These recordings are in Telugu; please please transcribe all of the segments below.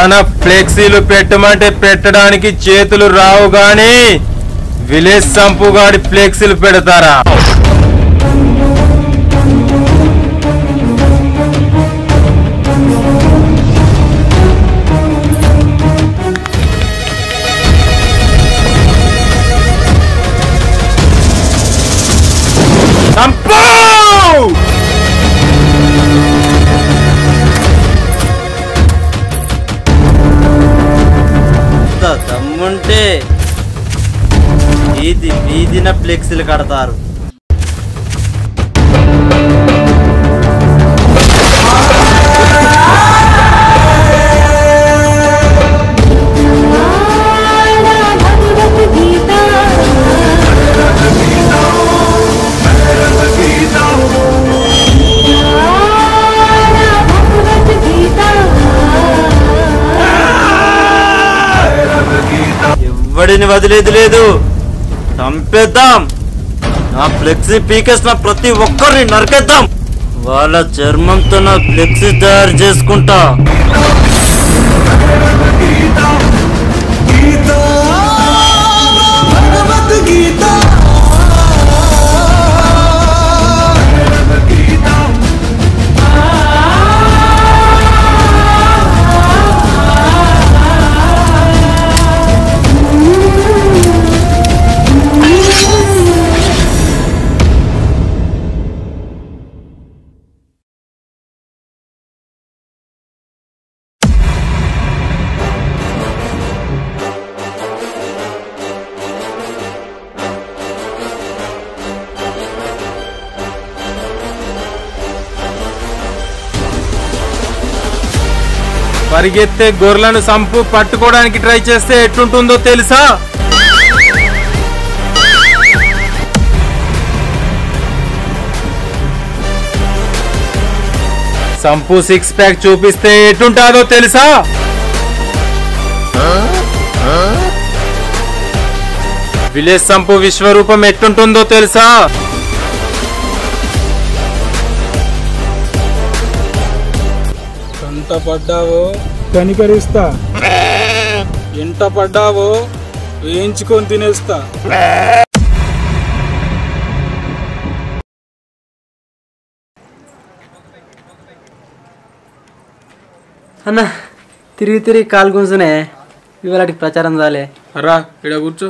మన ఫ్లెక్సీలు పెట్టమంటే పెట్టడానికి చేతులు రావు గాని విలేజ్ సంపుగాడి ఫ్లెక్సీలు పెడతారా సంపు ఇంత దమ్ముంటే వీధి వీధిన ఫ్లెక్సీలు కడతారు భగవద్గీత ఎవ్వడిని వదిలేదు లేదు చంపేద్దాం నా ఫ్లెక్సీ పీకేసిన ప్రతి ఒక్కరిని నరికేద్దాం వాళ్ళ చర్మంతో నా ఫ్లెక్సీ తయారు చేసుకుంటా పరిగెత్తే గొర్రెలను సంపు పట్టుకోవడానికి ట్రై చేస్తే ఎట్లుంటుందో తెలుసా సంపు సిక్స్ ప్యాక్ చూపిస్తే ఎట్లుంటాదో తెలుసా విలేజ్ సంపు విశ్వరూపం ఎట్లుంటుందో తెలుసా కంట పడ్డావో కనికరిస్తా ఎంట పడ్డావో వేయించుకొని తినేస్తా అన్న తిరిగి తిరిగి కాలు గుంజునే ఇవాళకి ప్రచారం చాలే రా ఇక్కడ కూర్చో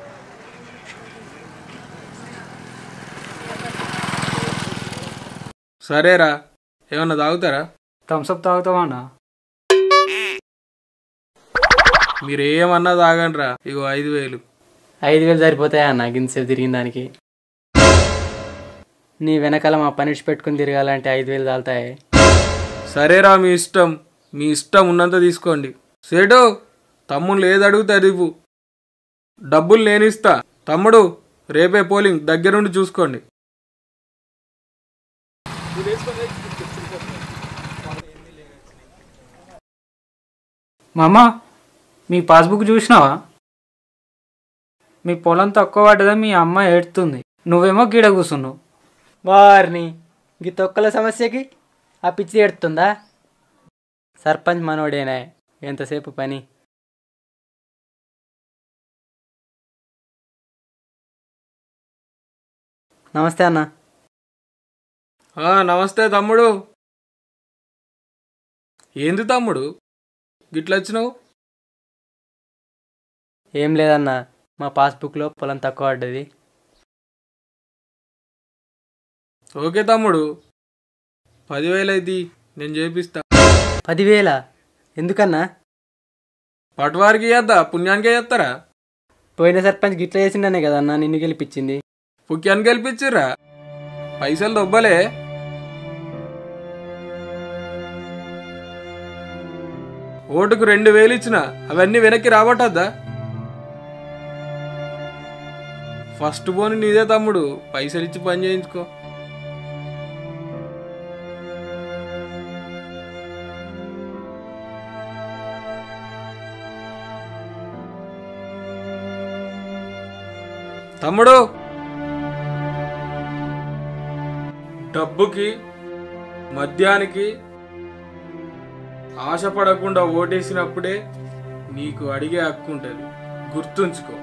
సరేరా ఏమన్నా తాగుతారా థమ్స్అప్ తాగుతావా అన్న మీరు ఏమన్నా తాగండిరా ఇగో ఐదు వేలు ఐదు వేలు సరిపోతాయా అన్న గింతసేపు తిరిగిన దానికి నీ వెనకాల మా పనిష్ పెట్టుకుని తిరగాలంటే ఐదు వేలు తాగుతాయి సరేరా మీ ఇష్టం మీ ఇష్టం ఉన్నంత తీసుకోండి సేటు తమ్ముళ్ళు ఏది అడుగుతా అది ఇవ్వు డబ్బులు నేనిస్తా తమ్ముడు రేపే పోలింగ్ దగ్గరుండి చూసుకోండి మామ మీ పాస్బుక్ చూసినావా మీ పొలం తక్కువ పడ్డదా మీ అమ్మ ఏడుతుంది నువ్వేమో గీడ కూర్చున్నావు వారిని గీ తొక్కల సమస్యకి ఆ పిచ్చి ఎడుతుందా సర్పంచ్ మనోడేనా ఎంతసేపు పని నమస్తే అన్న ఆ, నమస్తే తమ్ముడు ఏంది తమ్ముడు గిట్ల వచ్చినావు ఏం లేదన్న మా పాస్బుక్లో పొలం తక్కువ పడ్డది ఓకే తమ్ముడు పదివేలు అయితే నేను చేపిస్తా పదివేల ఎందుకన్నా పటువారికి చేద్దా పుణ్యానికి చేస్తారా పోయిన సర్పంచ్ గిట్ల చేసిండనే కదన్నా నిన్ను గెలిపించింది పుణ్యానికి గెలిపించిర్రా పైసలు దొబ్బలే ఓటుకు రెండు వేలు ఇచ్చిన అవన్నీ వెనక్కి రాబట్టద్దా ఫస్ట్ బోని నీదే తమ్ముడు పైసలు ఇచ్చి పని చేయించుకో తమ్ముడు డబ్బుకి మద్యానికి ఆశపడకుండా ఓటేసినప్పుడే నీకు అడిగే హక్కు ఉంటుంది గుర్తుంచుకో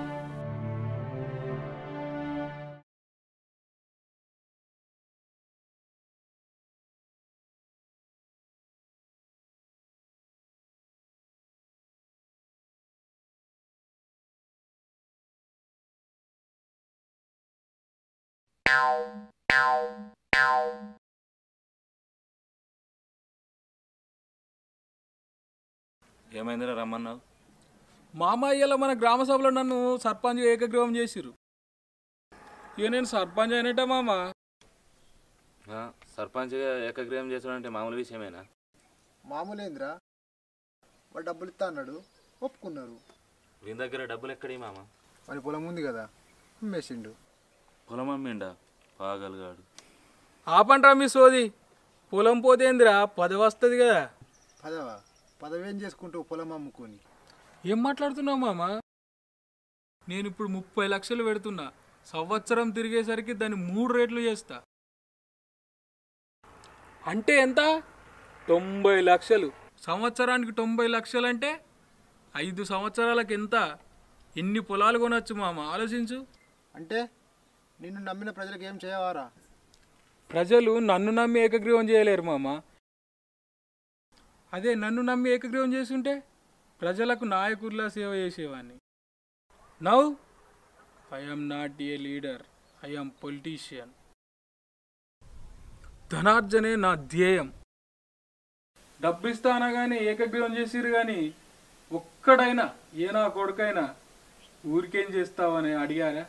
ఏమైందిరా రమ్మన్నావు మామ ఇయ్యాల మన గ్రామ సభలో నన్ను సర్పంచ్ ఏకగ్రీవం చేసిరు ఇక నేను సర్పంచ్ అయినట్ట మామ ఆ, సర్పంచ్గా ఏకగ్రీవం చేసాడంటే మామూలు విషయమేనా మామూలేంద్రా వాడు డబ్బులు ఇస్తా అన్నాడు ఒప్పుకున్నారు వీని దగ్గర డబ్బులు ఎక్కడి మామ వాడి పొలం ఉంది కదా అమ్మేసిండు పొలం అమ్మిండా పాగలుగాడు ఆపండ్రా మీ సోది పొలం పోతేందిరా పదవి వస్తుంది కదా పదవా పదవేం చేసుకుంటూ పొలం అమ్ముకొని ఏం మాట్లాడుతున్నావు మామ నేను ఇప్పుడు ముప్పై లక్షలు పెడుతున్నా సంవత్సరం తిరిగేసరికి దాన్ని మూడు రేట్లు చేస్తా అంటే ఎంత తొంభై లక్షలు సంవత్సరానికి తొంభై లక్షలు అంటే ఐదు సంవత్సరాలకు ఎంత ఎన్ని పొలాలు కొనొచ్చు మామ ఆలోచించు అంటే నిన్ను నమ్మిన ప్రజలకు ఏం చేయవారా ప్రజలు నన్ను నమ్మి ఏకగ్రీవం చేయలేరు మామ అదే నన్ను నమ్మి ఏకగ్రీవం చేసుంటే ప్రజలకు నాయకుల్లా సేవ చేసేవాడిని now I'm not a leader I'm politician ధనార్జనే నా ధ్యేయం డబ్బు ఇస్తా అనగానే ఏకగ్రీవం చేసిరు కానీ ఒక్కడైనా ఏ నా కొడుకైనా ఊరికేం చేస్తావని అడిగారా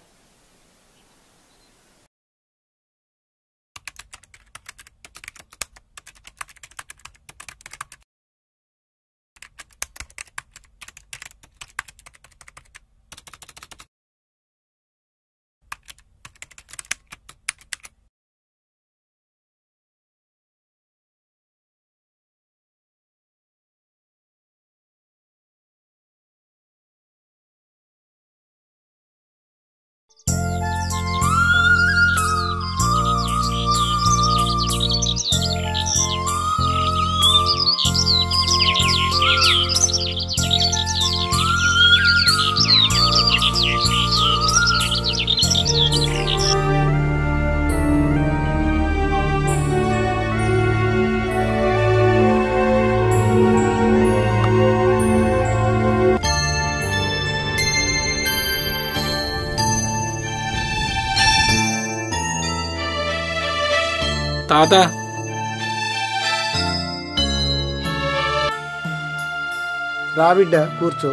తాత రా బిడ్డ కూర్చో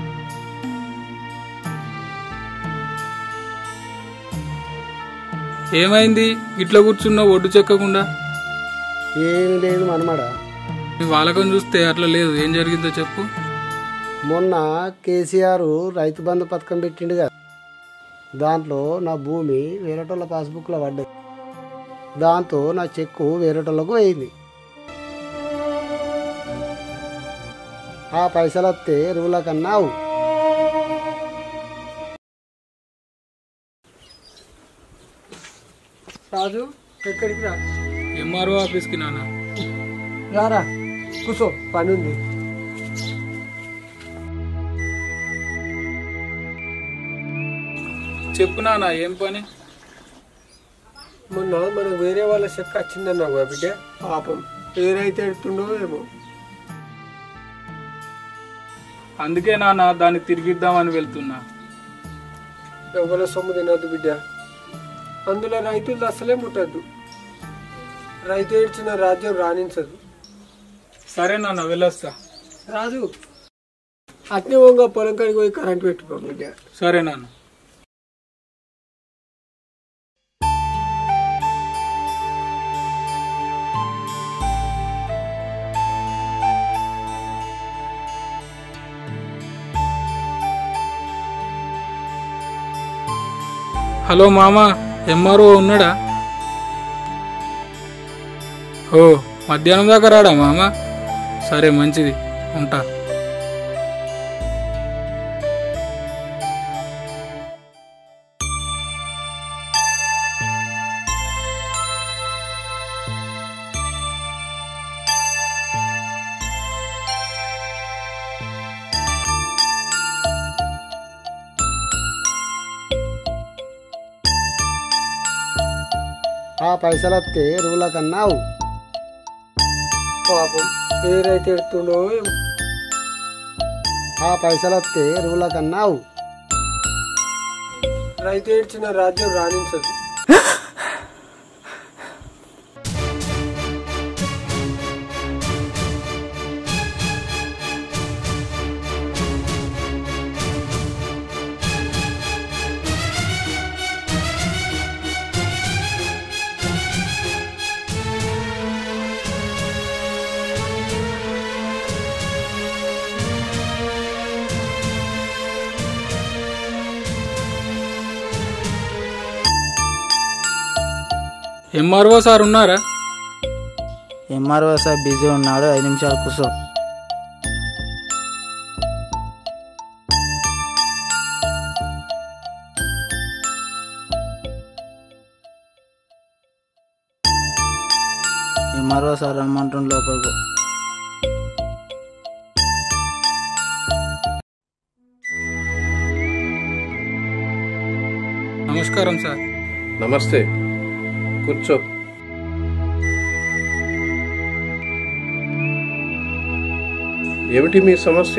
ఏమైంది ఇట్లా కూర్చున్నా ఒడ్డు చెక్కకుండా ఏమి లేదు మనమడ నీ వాళ్ళకం చూస్తే అట్లా లేదు ఏం జరిగిందో చెప్పు మొన్న కేసీఆర్ రైతు బంధు పథకం పెట్టిండు కదా దాంట్లో నా భూమి వేరేటోళ్ళ పాస్బుక్లో పడ్డది దాంతో నా చెక్కు వేరేటోళ్ళకు వేయింది ఆ పైసలు వస్తే రూల కన్నా అవు రాజు ఎక్కడికి రా ఎంఆర్ఓ ఆఫీస్కి నాన్న రారా కూసో పని ఉంది చెప్పు నాన్న ఏం పని మొన్న మనకు వేరే వాళ్ళ చెక్క వచ్చిందన్నావు కదా బిడ్డ పాపం ఏదైతే ఎడుతుండో ఏమో అందుకే నాన్న దాన్ని తిరిగిద్దామని వెళ్తున్నా ఎవరి సొమ్ము తినద్దు బిడ్డ అందులో రైతులు అసలే ముట్టద్దు రైతు ఏడ్చిన రాజ్యం రాణించదు సరే నాన్న వెళ్ళొస్తా రాజు అట్నే వంగ పొలం కాడికి పోయి కరెంట్ పెట్టుకో బిడ్డ సరే నాన్న హలో మామ ఎంఆర్ఓ ఉన్నాడా ఓ మధ్యాహ్నం దాకా రాడా మామ సరే మంచిది ఉంటా ఆ పైసలు వస్తే రూల కన్నావు పాపం పేరైతే ఎడుతుండో ఏమో. ఆ పైసలు వస్తే రూల కన్నావు రైతు ఏడ్చిన రాజ్యం రాణించదు ఎంఆర్ఓ సార్ ఉన్నారా ఎంఆర్ఓ సార్ బిజీ ఉన్నాడు ఐదు నిమిషాలు కూర్చో ఎంఆర్ఓ సార్ రమ్మంటుండు లోపలికి నమస్కారం సార్ నమస్తే కూర్చో ఏమిటి మీ సమస్య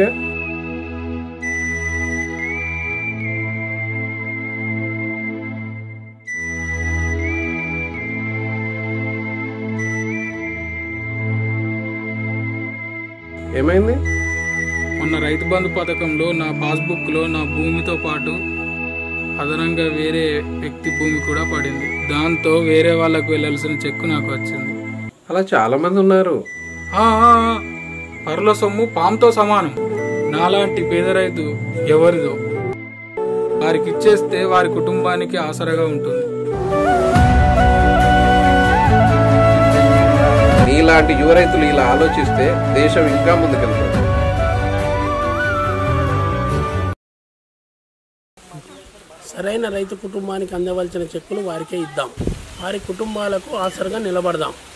ఏమైంది మొన్న రైతు బంధు పథకంలో నా పాస్బుక్లో నా భూమితో పాటు అదనంగా వేరే వ్యక్తి భూమి కూడా పడింది దాంతో వేరే వాళ్ళకు వెళ్ళాల్సిన చెక్కు నాకు వచ్చింది అలా చాలా మంది ఉన్నారు ఆ, ఆ, ఆ, పరుల సొమ్ము పాముతో సమానం నాలాంటి పేద రైతు ఎవరిదో వారికి ఇచ్చేస్తే వారి కుటుంబానికి ఆసరాగా ఉంటుంది నీలాంటి యువ రైతులు ఇలా ఆలోచిస్తే దేశం ఇంకా ముందుకెళ్తుంది సరైన రైతు కుటుంబానికి అందవలసిన చెక్కులు వారికే ఇద్దాం వారి కుటుంబాలకు ఆసరగా నిలబడదాం